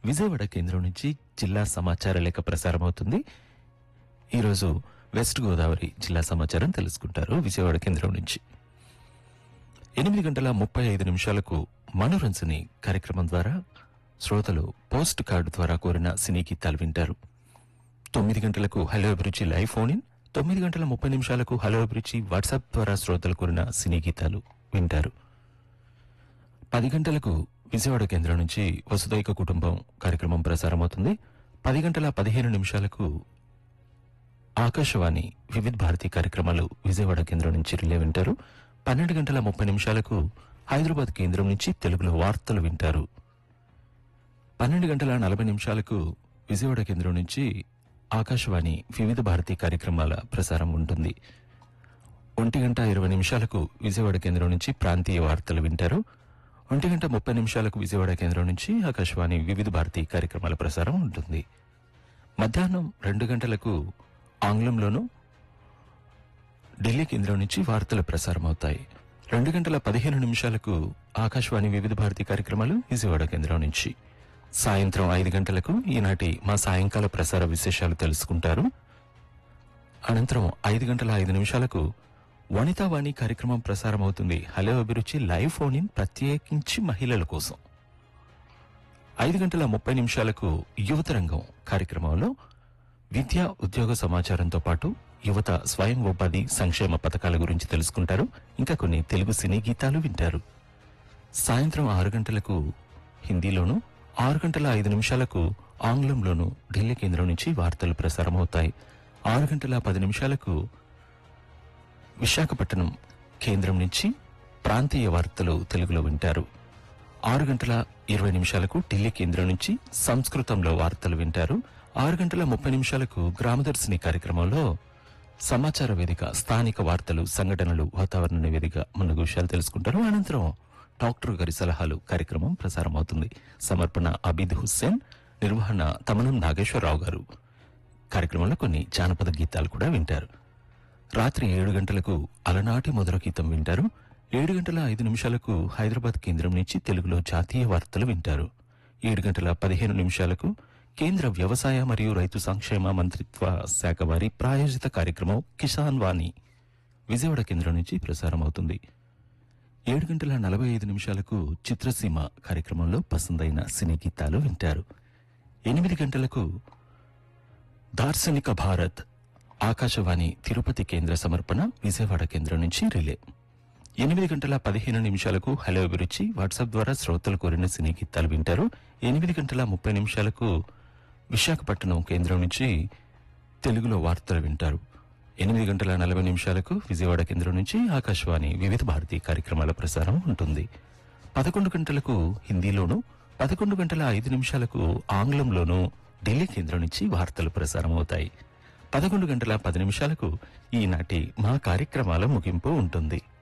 విజయవాడ కేంద్రం నుంచి జిల్లా సమాచార లేఖ ప్రసారం అవుతుంది ఈరోజు వెస్ట్ గోదావరి జిల్లా సమాచారం తెలుసుకుంటారు విజయవాడ కేంద్రం నుంచి ఎనిమిది గంటల ముప్పై ఐదు నిమిషాలకు మనోరంజని కార్యక్రమం ద్వారా శ్రోతలు పోస్ట్ కార్డు ద్వారా కోరిన సినీ గీతాలు వింటారు తొమ్మిది గంటలకు హలో అభిరుచి లైవ్ ఫోన్ ఇన్ తొమ్మిది గంటల ముప్పై నిమిషాలకు హలో అభిరుచి వాట్సాప్ ద్వారా శ్రోతలు కోరిన సినీ గీతాలు వింటారు పది గంటలకు విజయవాడ కేంద్రం నుంచి వసుదైక కుటుంబం కార్యక్రమం ప్రసారమవుతుంది పది గంటల పదిహేను నిమిషాలకు ఆకాశవాణి వివిధ భారతి కార్యక్రమాలు విజయవాడ కేంద్రం నుంచి రిలే వింటారు పన్నెండు గంటల ముప్పై నిమిషాలకు హైదరాబాద్ కేంద్రం నుంచి తెలుగులో వార్తలు వింటారు పన్నెండు గంటల నలభై నిమిషాలకు విజయవాడ కేంద్రం నుంచి ఆకాశవాణి వివిధ భారతి కార్యక్రమాల ప్రసారం ఉంటుంది ఒంటి గంట ఇరవై నిమిషాలకు విజయవాడ కేంద్రం నుంచి ప్రాంతీయ వార్తలు వింటారు ఒంటి గంట ముప్పై నిమిషాలకు విజయవాడ కేంద్రం నుంచి ఆకాశవాణి వివిధ భారతి కార్యక్రమాల ప్రసారం ఉంటుంది మధ్యాహ్నం రెండు గంటలకు ఆంగ్లంలోనూ ఢిల్లీ కేంద్రం నుంచి వార్తలు ప్రసారం అవుతాయి రెండు గంటల పదిహేను నిమిషాలకు ఆకాశవాణి వివిధ భారతి కార్యక్రమాలు విజయవాడ కేంద్రం నుంచి సాయంత్రం ఐదు గంటలకు ఈనాటి మా సాయంకాల ప్రసార విశేషాలు తెలుసుకుంటారు అనంతరం ఐదు గంటల ఐదు నిమిషాలకు వనితావాణి కార్యక్రమం ప్రసారం అవుతుంది హలో అభిరుచి లైవ్ ఫోన్ ఇన్ ప్రత్యేకించి మహిళల కోసం ఐదు గంటల ముప్పై నిమిషాలకు యువత రంగం కార్యక్రమంలో విద్య ఉద్యోగ సమాచారంతో పాటు యువత స్వయం ఉపాధి సంక్షేమ పథకాల గురించి తెలుసుకుంటారు ఇంకా కొన్ని తెలుగు సినీ గీతాలు వింటారు సాయంత్రం ఆరు గంటలకు హిందీలోను ఆరు గంటల ఐదు నిమిషాలకు ఆంగ్లంలోను ఢిల్లీ కేంద్రం నుంచి వార్తలు ప్రసారం అవుతాయి ఆరు గంటల పది నిమిషాలకు విశాఖపట్నం కేంద్రం నుంచి ప్రాంతీయ వార్తలు తెలుగులో వింటారు ఆరు గంటల ఇరవై నిమిషాలకు ఢిల్లీ కేంద్రం నుంచి సంస్కృతంలో వార్తలు వింటారు ఆరు గంటల ముప్పై నిమిషాలకు గ్రామదర్శిని కార్యక్రమంలో సమాచార వేదిక స్థానిక వార్తలు సంఘటనలు వాతావరణ నివేదిక మున్నగు విషయాలు తెలుసుకుంటారు అనంతరం డాక్టర్ గారి సలహాలు కార్యక్రమం ప్రసారం అవుతుంది సమర్పణ అబీద్ హుస్సేన్ నిర్వహణ తమనం నాగేశ్వరరావు గారు కార్యక్రమంలో కొన్ని జానపద గీతాలు కూడా వింటారు రాత్రి ఏడు గంటలకు అలనాటి మొదలు గీతం వింటారు ఏడు గంటల ఐదు నిమిషాలకు హైదరాబాద్ కేంద్రం నుంచి తెలుగులో జాతీయ వార్తలు వింటారు ఏడు గంటల పదిహేను నిమిషాలకు కేంద్ర వ్యవసాయ మరియు రైతు సంక్షేమ మంత్రిత్వ శాఖ వారి ప్రాయోజిత కార్యక్రమం కిసాన్ వాణి విజయవాడ కేంద్రం నుంచి ప్రసారం అవుతుంది ఏడు గంటల నలభై ఐదు నిమిషాలకు చిత్రసీమ కార్యక్రమంలో పసందైన సినీ గీతాలు వింటారు ఎనిమిది గంటలకు దార్శనిక భారత్ ఆకాశవాణి తిరుపతి కేంద్ర సమర్పణ విజయవాడ కేంద్రం నుంచి రిలే ఎనిమిది గంటల పదిహేను నిమిషాలకు హలో అభిరుచి వాట్సాప్ ద్వారా శ్రోతలు కోరిన సినీ గీతాలు వింటారు ఎనిమిది గంటల ముప్పై నిమిషాలకు విశాఖపట్నం కేంద్రం నుంచి తెలుగులో వార్తలు వింటారు ఎనిమిది గంటల నలభై నిమిషాలకు విజయవాడ కేంద్రం నుంచి ఆకాశవాణి వివిధ భారతి కార్యక్రమాల ప్రసారం ఉంటుంది పదకొండు గంటలకు హిందీలోను పదకొండు గంటల ఐదు నిమిషాలకు ఆంగ్లంలోనూ ఢిల్లీ కేంద్రం నుంచి వార్తలు ప్రసారం అవుతాయి పదకొండు గంటల పది నిమిషాలకు ఈనాటి మా కార్యక్రమాల ముగింపు ఉంటుంది